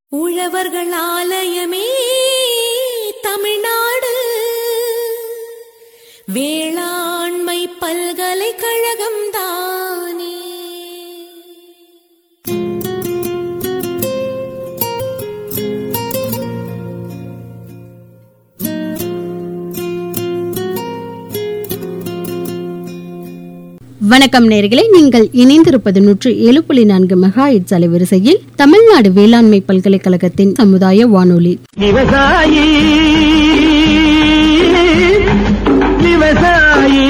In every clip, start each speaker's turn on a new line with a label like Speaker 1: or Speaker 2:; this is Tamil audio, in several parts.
Speaker 1: உழவர்கள் ஆலயமே தமிழ்நாடு வேளாண்மை பல்கலைக்கழகம் தானே
Speaker 2: வணக்கம் நேர்களே நீங்கள் இணைந்திருப்பது நூற்று ஏழு புள்ளி நான்கு மெகா இட்ஸ் அலைவரிசையில் தமிழ்நாடு வேளாண்மை பல்கலைக்கழகத்தின் சமுதாய வானொலி
Speaker 3: விவசாயி விவசாயி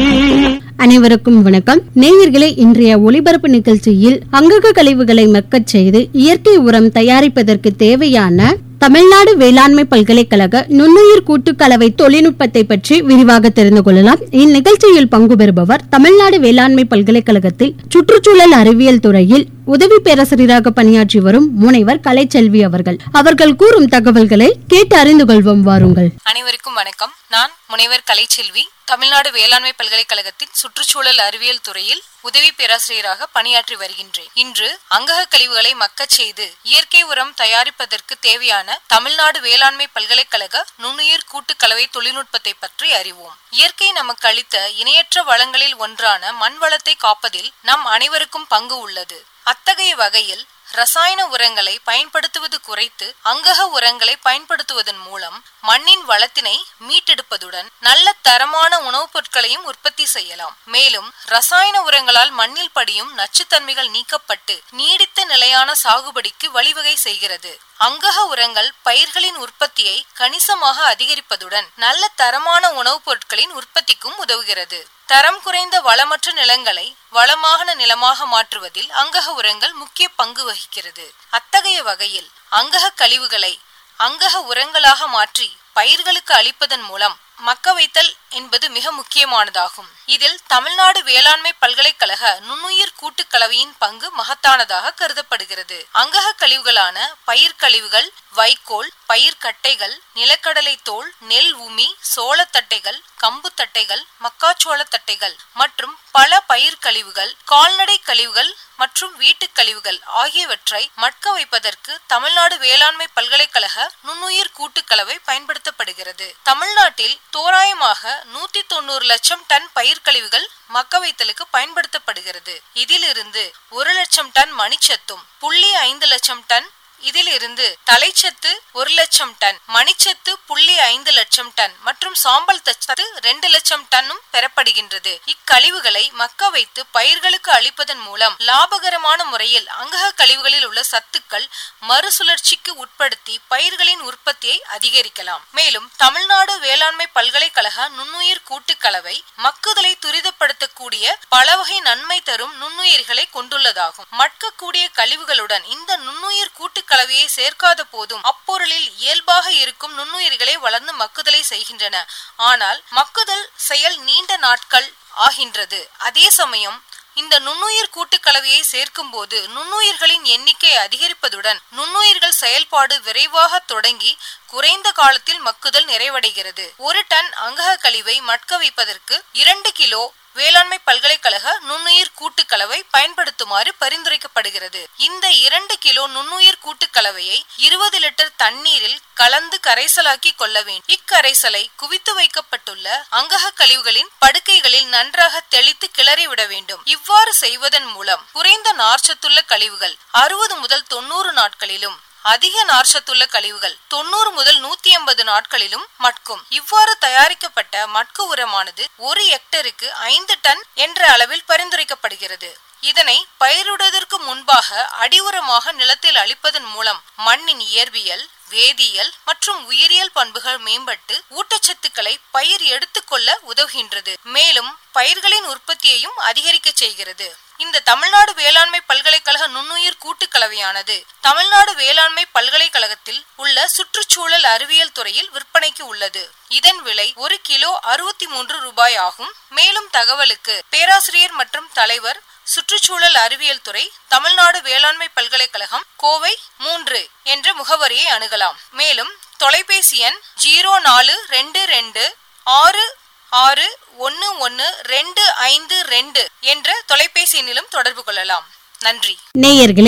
Speaker 2: அனைவருக்கும் வணக்கம் நேயர்களே இன்றைய ஒளிபரப்பு நிகழ்ச்சியில் அங்கக கழிவுகளை மக்கச் செய்து இயற்கை உரம் தயாரிப்பதற்கு தேவையான தமிழ்நாடு வேளாண்மை பல்கலைக்கழக நுண்ணுயிர் கூட்டுக்கலவை தொழில்நுட்பத்தை பற்றி விரிவாக தெரிந்து கொள்ளலாம் இந்நிகழ்ச்சியில் பங்கு பெறுபவர் தமிழ்நாடு வேளாண்மை பல்கலைக்கழகத்தில் சுற்றுச்சூழல் அறிவியல் துறையில் உதவி பேராசிரியராக பணியாற்றி வரும் முனைவர் கலைச்செல்வி அவர்கள் அவர்கள் கூறும் தகவல்களை கேட்டு அறிந்து கொள்வோம் வாருங்கள்
Speaker 4: அனைவருக்கும் வணக்கம் நான் முனைவர் கலைச்செல்வி தமிழ்நாடு வேளாண்மை பல்கலைக்கழகத்தின் சுற்றுச்சூழல் அறிவியல் துறையில் உதவி பேராசிரியராக பணியாற்றி வருகின்றேன் இன்று அங்கக கழிவுகளை மக்கச் செய்து இயற்கை உரம் தயாரிப்பதற்கு தேவையான தமிழ்நாடு வேளாண்மை பல்கலைக்கழக நுண்ணுயிர் கூட்டு கலவை தொழில்நுட்பத்தை பற்றி அறிவோம் இயற்கை நமக்கு அளித்த இணையற்ற வளங்களில் ஒன்றான மண் வளத்தை காப்பதில் நம் அனைவருக்கும் பங்கு உள்ளது அத்தகைய வகையில் ரசாயன உரங்களை பயன்படுத்துவது குறைத்து அங்கக உரங்களை பயன்படுத்துவதன் மூலம் மண்ணின் வளத்தினை மீட்டெடுப்பதுடன் நல்ல தரமான உணவுப் பொருட்களையும் உற்பத்தி செய்யலாம் மேலும் ரசாயன உரங்களால் மண்ணில் படியும் நச்சுத்தன்மைகள் நீக்கப்பட்டு நீடித்த நிலையான சாகுபடிக்கு வழிவகை செய்கிறது அங்கக உரங்கள் பயிர்களின் உற்பத்தியை கணிசமாக அதிகரிப்பதுடன் நல்ல தரமான உணவுப் பொருட்களின் உற்பத்திக்கும் உதவுகிறது தரம் குறைந்த வளமற்ற நிலங்களை வளமான நிலமாக மாற்றுவதில் அங்கக உரங்கள் முக்கிய பங்கு வகிக்கிறது அத்தகைய வகையில் அங்கக கழிவுகளை அங்கக உரங்களாக மாற்றி பயிர்களுக்கு அளிப்பதன் மூலம் மக்க வைத்தல் என்பது மிக முக்கியமானதாகும் இதில் தமிழ்நாடு வேளாண்மை பல்கலைக்கழக நுண்ணுயிர் கூட்டுக் கலவையின் பங்கு மகத்தானதாக கருதப்படுகிறது அங்கக கழிவுகளான பயிர் கழிவுகள் வைக்கோல் பயிர் கட்டைகள் நிலக்கடலை தோல் நெல் உமி சோளத்தட்டைகள் கம்பு தட்டைகள் மக்காச்சோள தட்டைகள் மற்றும் பல பயிர் கழிவுகள் கால்நடை கழிவுகள் மற்றும் வீட்டுக் கழிவுகள் ஆகியவற்றை மட்க வைப்பதற்கு தமிழ்நாடு வேளாண்மை பல்கலைக்கழக நுண்ணுயிர் கூட்டுக்கலவை பயன்படுத்தப்படுகிறது தமிழ்நாட்டில் தோராயமாக நூத்தி தொண்ணூறு லட்சம் டன் பயிர் கழிவுகள் மக்க வைத்தலுக்கு பயன்படுத்தப்படுகிறது இதிலிருந்து ஒரு லட்சம் டன் மணிச்சத்தும் புள்ளி ஐந்து லட்சம் டன் இதிலிருந்து தலைச்சத்து ஒரு லட்சம் டன் மணிச்சத்து புள்ளி ஐந்து லட்சம் டன் மற்றும் சாம்பல் சத்து ரெண்டு லட்சம் டன்னும் பெறப்படுகின்றது இக்கழிவுகளை மக்க வைத்து பயிர்களுக்கு அளிப்பதன் மூலம் லாபகரமான முறையில் அங்கக கழிவுகளில் உள்ள சத்துக்கள் மறுசுழற்சிக்கு உட்படுத்தி பயிர்களின் உற்பத்தியை அதிகரிக்கலாம் மேலும் தமிழ்நாடு வேளாண்மை பல்கலைக்கழக நுண்ணுயிர் கூட்டுக்கலவை மக்குதலை துரிதப்படுத்தக்கூடிய பல வகை நன்மை தரும் நுண்ணுயிர்களை கொண்டுள்ளதாகும் மட்கக்கூடிய கழிவுகளுடன் இந்த நுண்ணுயிர் கூட்டு கலவையை சேர்க்காத போதும் அப்பொருளில் இயல்பாக இருக்கும் நுண்ணுயிர்களை வளர்ந்து மக்குதலை செய்கின்றன ஆனால் மக்குதல் செயல் நீண்ட நாட்கள் ஆகின்றது அதே சமயம் இந்த நுண்ணுயிர் கூட்டுக்கலவையை சேர்க்கும் போது நுண்ணுயிர்களின் எண்ணிக்கை அதிகரிப்பதுடன் நுண்ணுயிர்கள் செயல்பாடு விரைவாக தொடங்கி குறைந்த காலத்தில் மக்குதல் நிறைவடைகிறது ஒரு டன் அங்கக கழிவை மட்க வைப்பதற்கு இரண்டு கிலோ வேளாண்மை பல்கலைக்கழக நுண்ணுயிர் கூட்டுக்கலவை பயன்படுத்துமாறு பரிந்துரைக்கப்படுகிறது இந்த இரண்டு கிலோ நுண்ணுயிர் கூட்டுக்கலவையை இருபது லிட்டர் தண்ணீரில் கலந்து கரைசலாக்கி கொள்ள வேண்டும் இக்கரைசலை குவித்து வைக்கப்பட்டுள்ள அங்கக கழிவுகளின் படுக்கைகளில் நன்றாக தெளித்து கிளறி விட வேண்டும் இவ்வாறு செய்வதன் மூலம் குறைந்த நார்ச்சத்துள்ள கழிவுகள் அறுபது முதல் தொண்ணூறு நாட்களிலும் அதிக நார்ச்சத்துள்ள கழிவுகள் தொண்ணூறு முதல் நூத்தி எண்பது நாட்களிலும் மட்கும் இவ்வாறு தயாரிக்கப்பட்ட மட்கு உரமானது ஒரு ஹெக்டருக்கு ஐந்து டன் என்ற அளவில் பரிந்துரைக்கப்படுகிறது இதனை பயிரிடுவதற்கு முன்பாக அடி உரமாக நிலத்தில் அளிப்பதன் மூலம் மண்ணின் இயற்பியல் வேதியியல் மற்றும் உயிரியல் பண்புகள் மேம்பட்டு ஊட்டச்சத்துக்களை பயிர் எடுத்துக்கொள்ள உதவுகின்றது மேலும் பயிர்களின் உற்பத்தியையும் அதிகரிக்க செய்கிறது இந்த தமிழ்நாடு வேளாண்மை பல்கலைக்கழக நுண்ணுயிர் கூட்டுக்கலவையானது தமிழ்நாடு வேளாண்மை பல்கலைக்கழகத்தில் உள்ள சுற்றுச்சூழல் அறிவியல் துறையில் விற்பனைக்கு உள்ளது இதன் விலை ஒரு கிலோ அறுபத்தி மூன்று ரூபாய் ஆகும் மேலும் தகவலுக்கு பேராசிரியர் மற்றும் தலைவர் சுற்றுச்சூழல் அறிவியல் துறை தமிழ்நாடு வேளாண்மை பல்கலைக்கழகம் கோவை மூன்று என்ற முகவரியை அணுகலாம் மேலும் தொலைபேசி எண் ஜீரோ நாலு ரெண்டு ரெண்டு ஆறு ஆறு ஒன்னு ஒன்னு ரெண்டு ஐந்து ரெண்டு என்ற தொலைபேசி எண்ணிலும் தொடர்பு கொள்ளலாம் நன்றி
Speaker 2: நேயர்களே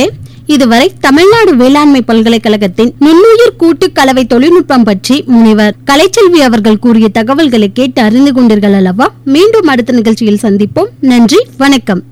Speaker 2: இதுவரை தமிழ்நாடு வேளாண்மை பல்கலைக்கழகத்தின் நுண்ணுயிர் கூட்டு கலவை தொழில்நுட்பம் பற்றி முனைவர் கலைச்செல்வி அவர்கள் கூறிய தகவல்களை கேட்டு அறிந்து கொண்டீர்கள் அல்லவா மீண்டும் அடுத்த நிகழ்ச்சியில் சந்திப்போம் நன்றி வணக்கம்